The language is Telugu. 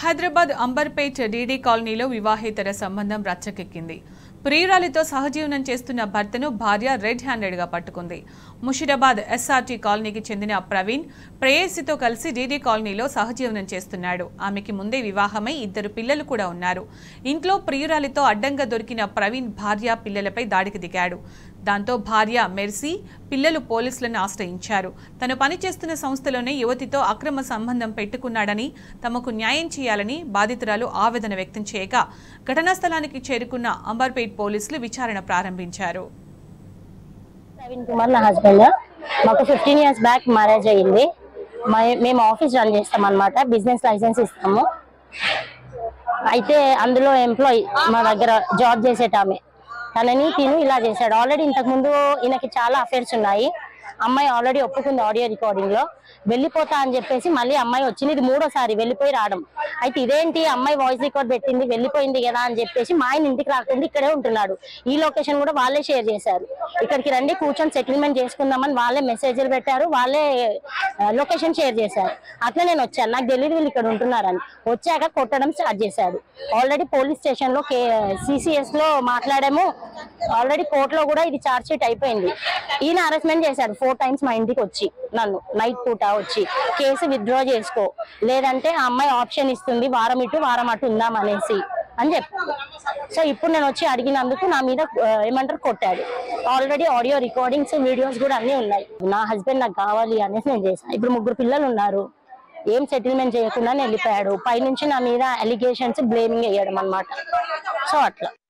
హైదరాబాద్ అంబర్పేట్ డీడీ కాలనీలో వివాహేతర సంబంధం రచ్చకెక్కింది ప్రియురాలితో సహజీవనం చేస్తున్న భర్తను భార్య రెడ్ హ్యాండెడ్గా పట్టుకుంది ముషిరాబాద్ ఎస్ఆర్టీ కాలనీకి చెందిన ప్రవీణ్ ప్రేయసితో కలిసి డీడీ కాలనీలో సహజీవనం చేస్తున్నాడు ఆమెకి ముందే వివాహమై ఇద్దరు పిల్లలు కూడా ఉన్నారు ఇంట్లో ప్రియురాలితో అడ్డంగా దొరికిన ప్రవీణ్ భార్య పిల్లలపై దాడికి దిగాడు దాంతో భార్య మెర్సీ పిల్లలు పోలీసులను ఆశ్రయించారు తను పనిచేస్తున్న సంస్థలోనే యువతితో అక్రమ సంబంధం పెట్టుకున్నాడని తమకు న్యాయం చేయాలని బాధితురాలు ఆవేదన వ్యక్తం చేయగా ఘటనా స్థలానికి చేరుకున్న అంబర్పేట్ పోలీసులు విచారణ ప్రారంభించారు ప్రవీణ్ కుమార్ నా హస్బెండ్ మాకు ఫిఫ్టీన్ ఇయర్స్ బ్యాక్ మ్యారేజ్ అయ్యింది మా- మేము ఆఫీస్ రన్ చేస్తాం అనమాట బిజినెస్ లైసెన్స్ ఇస్తాము అయితే అందులో ఎంప్లాయీ మా దగ్గర జాబ్ చేసేటామె తనని తిను ఇలా చేశాడు ఆల్రెడీ ఇంతకు ముందు ఈయనకి చాలా అఫేర్స్ ఉన్నాయి అమ్మాయి ఆల్రెడీ ఒప్పుకుంది ఆడియో రికార్డింగ్ లో వెళ్ళిపోతా అని చెప్పేసి మళ్ళీ అమ్మాయి వచ్చింది ఇది మూడోసారి వెళ్ళిపోయి రావడం అయితే ఇదేంటి అమ్మాయి వాయిస్ రికార్డ్ పెట్టింది వెళ్ళిపోయింది కదా అని చెప్పేసి మా ఆయన ఇంటికి రాకుండా ఇక్కడే ఉంటున్నాడు ఈ లొకేషన్ కూడా వాళ్ళే షేర్ చేశారు ఇక్కడికి రండి కూర్చొని సెటిల్మెంట్ చేసుకుందామని వాళ్ళే మెసేజ్లు పెట్టారు వాళ్ళే లొకేషన్ షేర్ చేశారు అట్లా నేను వచ్చాను నాకు తెలియదు వీళ్ళు ఇక్కడ ఉంటున్నారని వచ్చాక కొట్టడం స్టార్ట్ చేశాడు ఆల్రెడీ పోలీస్ స్టేషన్ లో సిసిఎస్ లో మాట్లాడాము ఆల్రెడీ కోర్టులో కూడా ఇది చార్జ్ షీట్ అయిపోయింది ఈయన అరెస్ట్మెంట్ చేశాడు ఫోర్ టైమ్స్ మా ఇంటికి వచ్చి నన్ను నైట్ పూట వచ్చి కేసు విత్డ్రా చేసుకో లేదంటే ఆ అమ్మాయి ఆప్షన్ ఇస్తుంది వారం ఇటు వారం అటు ఉందాం అనేసి అని చెప్పాడు సో ఇప్పుడు నేను వచ్చి అడిగినందుకు నా మీద ఆ, ఏమంటారు కొట్టాడు ఆల్రెడీ ఆడియో రికార్డింగ్స్ వీడియోస్ కూడా అన్ని ఉన్నాయి నా హస్బెండ్ నాకు కావాలి అనేసి నేను చేశాను ఇప్పుడు ముగ్గురు పిల్లలు ఉన్నారు ఏం సెటిల్మెంట్ చేయకుండా వెళ్ళిపోయాడు పైనుంచి నా మీద అలిగేషన్స్ బ్లేమింగ్ వేయడం అన్నమాట సో అట్లా